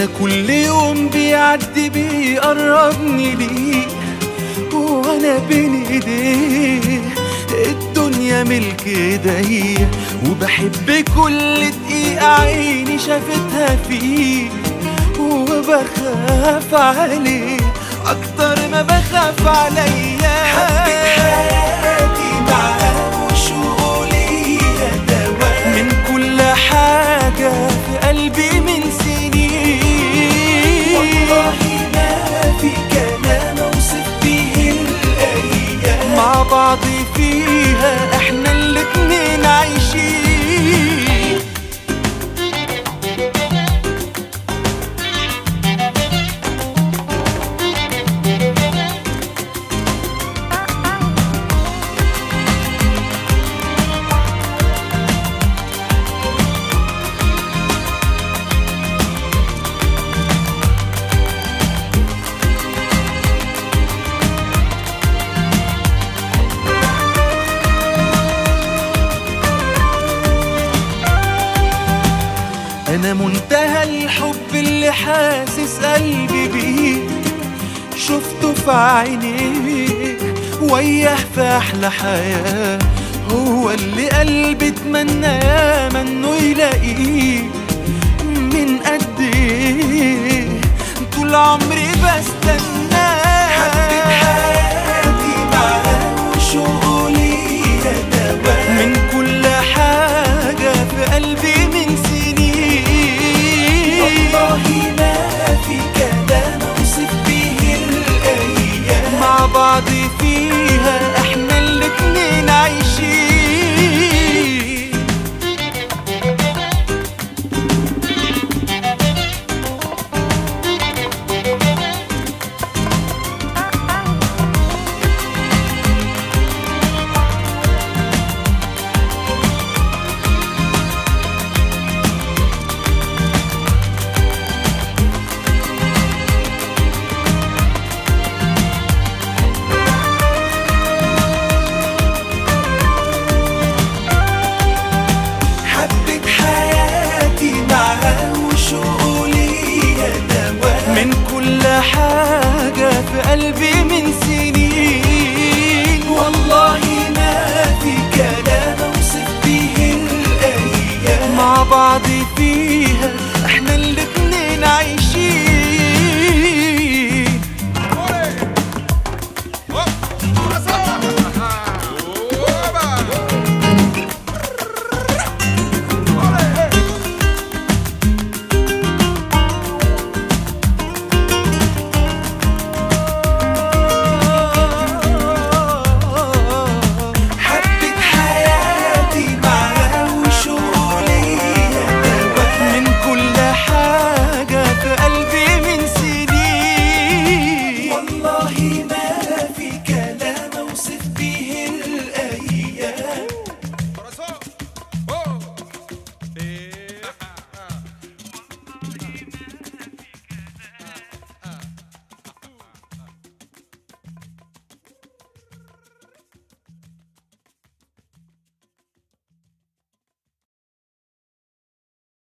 كل يوم بيعدي بيقربني ليك وانا بين ايديه الدنيا ملك ايديا وبحب كل دقيقة عيني شافتها فيك وبخاف عليك اكتر ما بخاف عليا حبيت حياتي معاه وشغلي دواء من كل حاجة في قلبي من سنين والله ما في كلام اوصف بيه الايام مع بعض فيها احنا الاتنين عايشين انا منتهى الحب اللي حاسس قلبي بيه شفته في عينيك وياه في احلى حياه هو اللي قلبي اتمنى ياما انه يلاقيه من قد ايه طول عمري بستناه حبيت حياتي معاه وشغلي دواء من كل حاجة في قلبي من سنين والله ما في كلام اوصف بيه الايام مع بعض فيها احنا الاتنين عايشين حبيت حياتي معاه وشغلي دواء من كل حاجة في قلبي